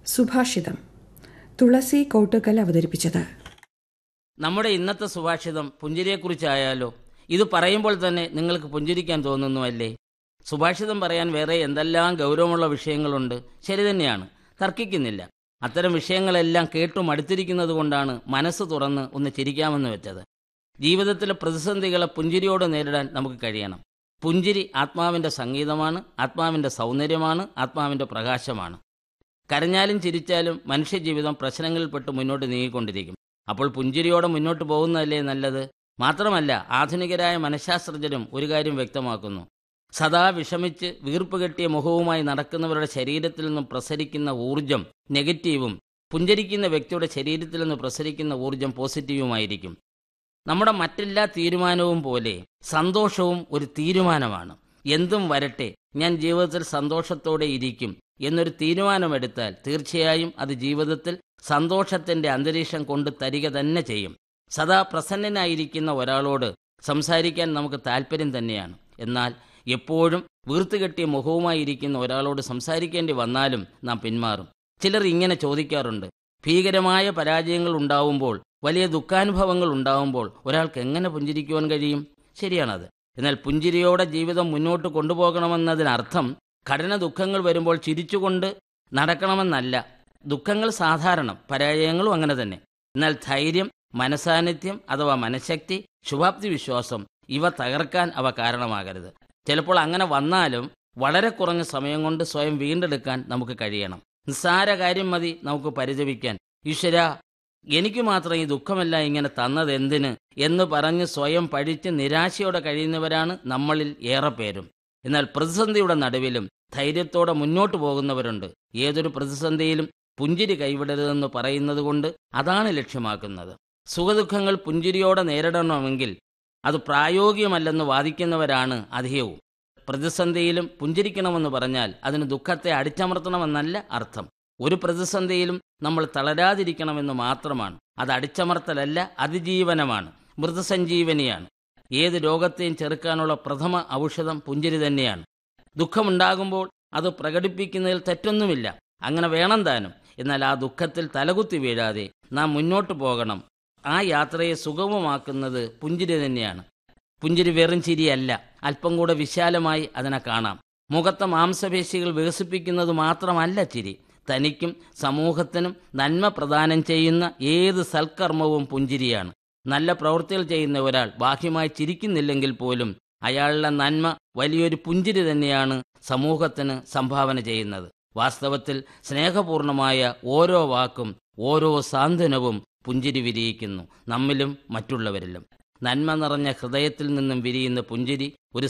സുഭാഷിതം തുളസി കോട്ടുക്കൽ അവതരിപ്പിച്ചത് നമ്മുടെ ഇന്നത്തെ സുഭാഷിതം പുഞ്ചിരിയെക്കുറിച്ചായാലോ ഇത് പറയുമ്പോൾ തന്നെ നിങ്ങൾക്ക് പുഞ്ചിരിക്കാൻ തോന്നുന്നു അല്ലേ സുഭാഷിതം പറയാൻ വേറെ എന്തെല്ലാം ഗൗരവമുള്ള വിഷയങ്ങളുണ്ട് ശരി തന്നെയാണ് തർക്കിക്കുന്നില്ല അത്തരം വിഷയങ്ങളെല്ലാം കേട്ടു മടുത്തിരിക്കുന്നത് കൊണ്ടാണ് മനസ്സ് തുറന്ന് ഒന്ന് ചിരിക്കാമെന്ന് വെച്ചത് ജീവിതത്തിലെ പ്രതിസന്ധികളെ പുഞ്ചിരിയോട് നേരിടാൻ നമുക്ക് കഴിയണം പുഞ്ചിരി ആത്മാവിന്റെ സംഗീതമാണ് ആത്മാവിന്റെ സൗന്ദര്യമാണ് ആത്മാവിന്റെ പ്രകാശമാണ് കരഞ്ഞാലും ചിരിച്ചാലും മനുഷ്യജീവിതം പ്രശ്നങ്ങളിൽപ്പെട്ട് മുന്നോട്ട് നീങ്ങിക്കൊണ്ടിരിക്കും അപ്പോൾ പുഞ്ചിരിയോടെ മുന്നോട്ട് പോകുന്നതല്ലേ നല്ലത് മാത്രമല്ല ആധുനികരായ മനഃശാസ്ത്രജ്ഞരും ഒരു കാര്യം വ്യക്തമാക്കുന്നു സദാ വിഷമിച്ച് വീർപ്പ് കെട്ടിയ മുഖവുമായി നടക്കുന്നവരുടെ ശരീരത്തിൽ നിന്നും പ്രസരിക്കുന്ന ഊർജം നെഗറ്റീവും പുഞ്ചരിക്കുന്ന വ്യക്തിയുടെ ശരീരത്തിൽ നിന്ന് പ്രസരിക്കുന്ന ഊർജം പോസിറ്റീവുമായിരിക്കും നമ്മുടെ മറ്റെല്ലാ തീരുമാനവും പോലെ സന്തോഷവും ഒരു തീരുമാനമാണ് എന്തും വരട്ടെ ഞാൻ ജീവിതത്തിൽ സന്തോഷത്തോടെ ഇരിക്കും എന്നൊരു തീരുമാനമെടുത്താൽ തീർച്ചയായും അത് ജീവിതത്തിൽ സന്തോഷത്തിന്റെ അന്തരീക്ഷം കൊണ്ട് തരിക തന്നെ ചെയ്യും സദാ പ്രസന്നനായിരിക്കുന്ന ഒരാളോട് സംസാരിക്കാൻ നമുക്ക് താല്പര്യം തന്നെയാണ് എന്നാൽ എപ്പോഴും വീർത്തുകെട്ടിയ മുഖവുമായി ഇരിക്കുന്ന ഒരാളോട് സംസാരിക്കേണ്ടി വന്നാലും നാം പിന്മാറും ചിലർ ഇങ്ങനെ ചോദിക്കാറുണ്ട് ഭീകരമായ പരാജയങ്ങൾ ഉണ്ടാവുമ്പോൾ വലിയ ദുഃഖാനുഭവങ്ങൾ ഉണ്ടാവുമ്പോൾ ഒരാൾക്ക് എങ്ങനെ പുഞ്ചിരിക്കുവാൻ കഴിയും ശരിയാണത് എന്നാൽ പുഞ്ചിരിയോടെ ജീവിതം മുന്നോട്ട് കൊണ്ടുപോകണമെന്നതിനർത്ഥം കഠിന ദുഃഖങ്ങൾ വരുമ്പോൾ ചിരിച്ചുകൊണ്ട് നടക്കണമെന്നല്ല ദുഃഖങ്ങൾ സാധാരണം പരാജയങ്ങളും അങ്ങനെ തന്നെ എന്നാൽ ധൈര്യം മനസാന്നിധ്യം അഥവാ മനഃശക്തി ശുഭാപ്തി വിശ്വാസം ഇവ തകർക്കാൻ അവ കാരണമാകരുത് ചിലപ്പോൾ അങ്ങനെ വന്നാലും വളരെ കുറഞ്ഞ സമയം കൊണ്ട് സ്വയം വീണ്ടെടുക്കാൻ നമുക്ക് കഴിയണം നിസ്സാര കാര്യം മതി നമുക്ക് പരിതപിക്കാൻ ഈശ്വര എനിക്ക് മാത്രം ഈ ദുഃഖമല്ല ഇങ്ങനെ തന്നത് എന്തിന് എന്ന് പറഞ്ഞ് സ്വയം പഴിച്ച് നിരാശയോടെ കഴിയുന്നവരാണ് നമ്മളിൽ ഏറെ പേരും എന്നാൽ പ്രതിസന്ധിയുടെ നടുവിലും ധൈര്യത്തോടെ മുന്നോട്ട് പോകുന്നവരുണ്ട് ഏതൊരു പ്രതിസന്ധിയിലും പുഞ്ചിരി കൈവിടരുതെന്ന് പറയുന്നത് കൊണ്ട് അതാണ് ലക്ഷ്യമാക്കുന്നത് സുഖദുഃഖങ്ങൾ പുഞ്ചിരിയോടെ നേരിടണമെങ്കിൽ അത് പ്രായോഗികമല്ലെന്ന് വാദിക്കുന്നവരാണ് അധികവും പ്രതിസന്ധിയിലും പുഞ്ചിരിക്കണമെന്ന് പറഞ്ഞാൽ അതിന് ദുഃഖത്തെ അടിച്ചമർത്തണമെന്നല്ല അർത്ഥം ഒരു പ്രതിസന്ധിയിലും നമ്മൾ തളരാതിരിക്കണമെന്ന് മാത്രമാണ് അത് അടിച്ചമർത്തലല്ല അതിജീവനമാണ് മൃതസഞ്ജീവനിയാണ് ഏത് രോഗത്തെയും ചെറുക്കാനുള്ള പ്രഥമ ഔഷധം പുഞ്ചിരി തന്നെയാണ് ദുഃഖമുണ്ടാകുമ്പോൾ അത് പ്രകടിപ്പിക്കുന്നതിൽ തെറ്റൊന്നുമില്ല അങ്ങനെ വേണം താനും എന്നാൽ ആ ദുഃഖത്തിൽ തലകുത്തി വീഴാതെ നാം മുന്നോട്ട് പോകണം ആ യാത്രയെ സുഗമമാക്കുന്നത് പുഞ്ചിരി തന്നെയാണ് പുഞ്ചിരി വെറും ചിരിയല്ല അല്പം കൂടെ വിശാലമായി അതിനെ കാണാം മുഖത്തെ മാംസപേശികൾ വികസിപ്പിക്കുന്നത് മാത്രമല്ല ചിരി തനിക്കും സമൂഹത്തിനും നന്മ പ്രദാനം ചെയ്യുന്ന ഏത് സൽക്കർമ്മവും പുഞ്ചിരിയാണ് നല്ല പ്രവൃത്തികൾ ചെയ്യുന്ന ഒരാൾ ബാഹ്യമായി ചിരിക്കുന്നില്ലെങ്കിൽ പോലും അയാളുടെ നന്മ വലിയൊരു പുഞ്ചിരി തന്നെയാണ് സമൂഹത്തിന് സംഭാവന ചെയ്യുന്നത് വാസ്തവത്തിൽ സ്നേഹപൂർണമായ ഓരോ വാക്കും ഓരോ സാന്ത്വനവും പുഞ്ചിരി വിരിയിക്കുന്നു നമ്മിലും മറ്റുള്ളവരിലും നന്മ നിറഞ്ഞ ഹൃദയത്തിൽ നിന്നും വിരിയുന്ന പുഞ്ചിരി ഒരു